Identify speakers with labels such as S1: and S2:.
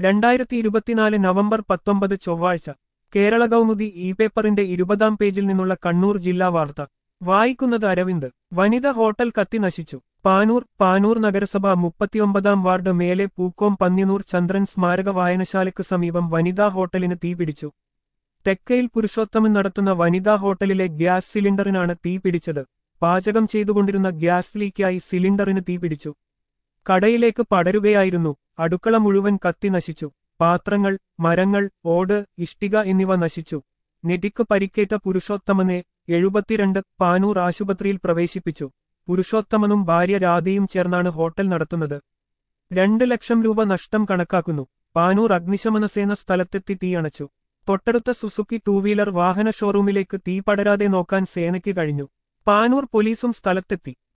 S1: രണ്ടായിരത്തി ഇരുപത്തിനാല് നവംബർ പത്തൊമ്പത് ചൊവ്വാഴ്ച കേരള കൗമുദി ഇ പേപ്പറിന്റെ ഇരുപതാം പേജിൽ നിന്നുള്ള കണ്ണൂർ ജില്ലാ വാർത്ത വായിക്കുന്നത് അരവിന്ദ് വനിത ഹോട്ടൽ കത്തി നശിച്ചു പാനൂർ പാനൂർ നഗരസഭ മുപ്പത്തിയൊമ്പതാം വാർഡ് മേലെ പൂക്കോം പന്നിനൂർ ചന്ദ്രൻ സ്മാരക വായനശാലയ്ക്ക് സമീപം വനിതാ ഹോട്ടലിന് തീപിടിച്ചു തെക്കയിൽ പുരുഷോത്തമൻ നടത്തുന്ന വനിതാ ഹോട്ടലിലെ ഗ്യാസ് സിലിണ്ടറിനാണ് തീ പിടിച്ചത് പാചകം ചെയ്തുകൊണ്ടിരുന്ന ഗ്യാസ് ലീക്കായി സിലിണ്ടറിന് തീപിടിച്ചു കടയിലേക്ക് പടരുകയായിരുന്നു അടുക്കള മുഴുവൻ കത്തി നശിച്ചു പാത്രങ്ങൾ മരങ്ങൾ ഓട് ഇഷ്ടിക എന്നിവ നശിച്ചു നെറ്റിക്ക് പരിക്കേറ്റ പുരുഷോത്തമനെ എഴുപത്തിരണ്ട് പാനൂർ ആശുപത്രിയിൽ പ്രവേശിപ്പിച്ചു പുരുഷോത്തമനും ഭാര്യ രാധയും ചേർന്നാണ് ഹോട്ടൽ നടത്തുന്നത് രണ്ട് ലക്ഷം രൂപ നഷ്ടം കണക്കാക്കുന്നു പാനൂർ അഗ്നിശമന സേന സ്ഥലത്തെത്തി തീയണച്ചു തൊട്ടടുത്ത സുസുക്കി ടൂ വീലർ വാഹന ഷോറൂമിലേക്ക് തീ പടരാതെ നോക്കാൻ സേനയ്ക്ക് കഴിഞ്ഞു പാനൂർ പോലീസും സ്ഥലത്തെത്തി